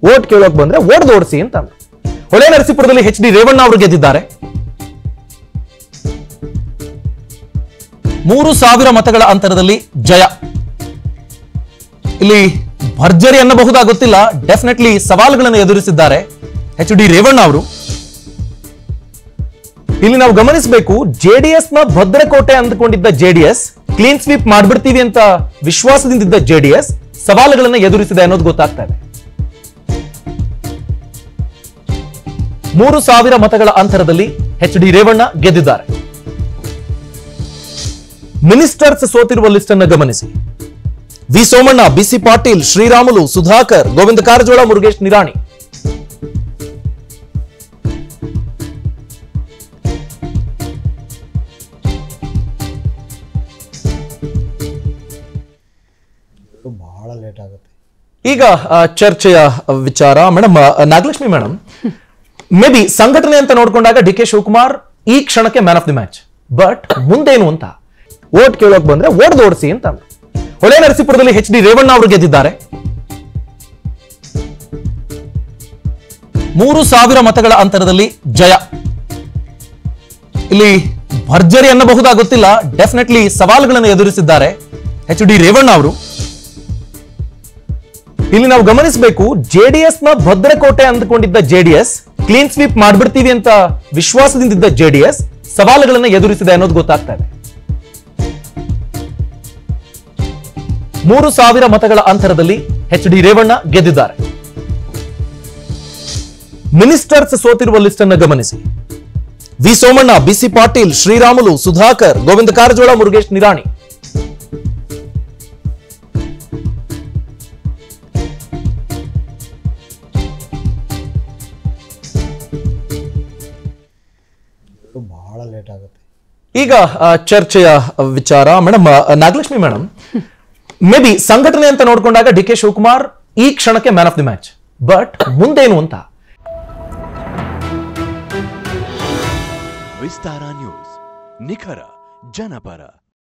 Vote ಕೇಳೋಕ್ ಬಂದ್ರೆ vote ಓಡಿಸಿ ಅಂತ ಅಂದ್ರು. ಹೊಳೆ ನರಸೀಪುರದಲ್ಲಿ ಎಚ್ ಡಿ ರೇವಣ್ಣ ಅವರು ಗೆದ್ದಿದ್ದಾರೆ ಮೂರು ಸಾವಿರ ಮತಗಳ ಅಂತರದಲ್ಲಿ ಜಯ ಇಲ್ಲಿ ಭರ್ಜರಿ ಅನ್ನಬಹುದಾ ಗೊತ್ತಿಲ್ಲ ಡೆಫಿನೆಟ್ಲಿ ಸವಾಲುಗಳನ್ನು ಎದುರಿಸಿದ್ದಾರೆ ಎಚ್ ಡಿ ರೇವಣ್ಣ ಅವರು ಇಲ್ಲಿ ನಾವು ಗಮನಿಸಬೇಕು ಜೆಡಿಎಸ್ ನ ಭದ್ರಕೋಟೆ ಅಂದುಕೊಂಡಿದ್ದ ಜೆಡಿಎಸ್ ಕ್ಲೀನ್ ಸ್ವೀಪ್ ಮಾಡ್ಬಿಡ್ತೀವಿ ಅಂತ ವಿಶ್ವಾಸದಿಂದಿದ್ದ ಜೆಡಿಎಸ್ ಸವಾಲುಗಳನ್ನು ಎದುರಿಸಿದೆ ಅನ್ನೋದು ಗೊತ್ತಾಗ್ತಾ ಇದೆ ಮೂರು ಸಾವಿರ ಮತಗಳ ಅಂತರದಲ್ಲಿ ಎಚ್ ಡಿ ರೇವಣ್ಣ ಗೆದ್ದಿದ್ದಾರೆ ಮಿನಿಸ್ಟರ್ಸ್ ಸೋತಿರುವ ಲಿಸ್ಟ್ ಅನ್ನು ಗಮನಿಸಿ ವಿ ಸೋಮಣ್ಣ ಬಿಸಿ ಪಾಟೀಲ್ ಶ್ರೀರಾಮುಲು ಸುಧಾಕರ್ ಗೋವಿಂದ ಕಾರಜೋಳ ಮುರುಗೇಶ್ ನಿರಾಣಿ ಬಹಳ ಲೇಟ್ ಆಗುತ್ತೆ ಈಗ ಆ, ಚರ್ಚೆಯ ವಿಚಾರ madam Nagalakshmi madam maybe ಸಂಘಟನೆ ಅಂತ ನೋಡ್ಕೊಂಡಾಗ ಡಿ ಕೆ ಶಿವಕುಮಾರ್ ಈ ಕ್ಷಣಕ್ಕೆ man of the match but ಮುಂದೇನು ಅಂತ ಓಟ್ ಕೇಳೋಕ್ ಬಂದ್ರೆ ಓಟ್ ಓಡಿಸಿ ಅಂತ ಅಂದ್ರು. ಹೊಳೆ ನರಸೀಪುರದಲ್ಲಿ ಎಚ್ ಡಿ ರೇವಣ್ಣ ಅವರು ಗೆದ್ದಿದ್ದಾರೆ ಮೂರು ಸಾವಿರ ಮತಗಳ ಅಂತರದಲ್ಲಿ ಜಯ ಇಲ್ಲಿ ಭರ್ಜರಿ ಅನ್ನಬಹುದಾ ಗೊತ್ತಿಲ್ಲ ಡೆಫಿನೆಟ್ಲಿ ಸವಾಲುಗಳನ್ನು ಎದುರಿಸಿದ್ದಾರೆ ಎಚ್ ಡಿ ರೇವಣ್ಣ ಅವರು ಇಲ್ಲಿ ನಾವು ಗಮನಿಸಬೇಕು ಜೆಡಿಎಸ್ ನ ಭದ್ರಕೋಟೆ ಅಂದುಕೊಂಡಿದ್ದ ಜೆಡಿಎಸ್ ಕ್ಲೀನ್ ಸ್ವೀಪ್ ಮಾಡ್ಬಿಡ್ತೀವಿ ಅಂತ ವಿಶ್ವಾಸದಿಂದಿದ್ದ ಜೆಡಿಎಸ್ ಸವಾಲುಗಳನ್ನು ಎದುರಿಸಿದೆ ಅನ್ನೋದು ಗೊತ್ತಾಗ್ತಾ ಇದೆ ಮೂರು ಸಾವಿರ ಮತಗಳ ಅಂತರದಲ್ಲಿ ಎಚ್ ಡಿ ರೇವಣ್ಣ ಗೆದ್ದಿದ್ದಾರೆ ಮಿನಿಸ್ಟರ್ಸ್ ಸೋತಿರುವ ಲಿಸ್ಟ್ ಅನ್ನು ಗಮನಿಸಿ ವಿ ಸೋಮಣ್ಣ ಬಿಸಿ ಪಾಟೀಲ್ ಶ್ರೀರಾಮುಲು ಸುಧಾಕರ್ ಗೋವಿಂದ ಕಾರಜೋಳ ಮುರುಗೇಶ್ ನಿರಾಣಿ ಬಹಳ ಲೇಟ್ ಆಗುತ್ತೆ ಈಗ ಆ, ಚರ್ಚೆಯ ವಿಚಾರ madam Nagalakshmi madam maybe ಸಂಘಟನೆ ಅಂತ ನೋಡ್ಕೊಂಡಾಗ ಡಿ ಕೆ ಶಿವಕುಮಾರ್ ಈ ಕ್ಷಣಕ್ಕೆ man of the match but ಮುಂದೇನು ಅಂತ ವಿಸ್ತಾರ ನ್ಯೂಸ್ ನಿಖರ ಜನಪರ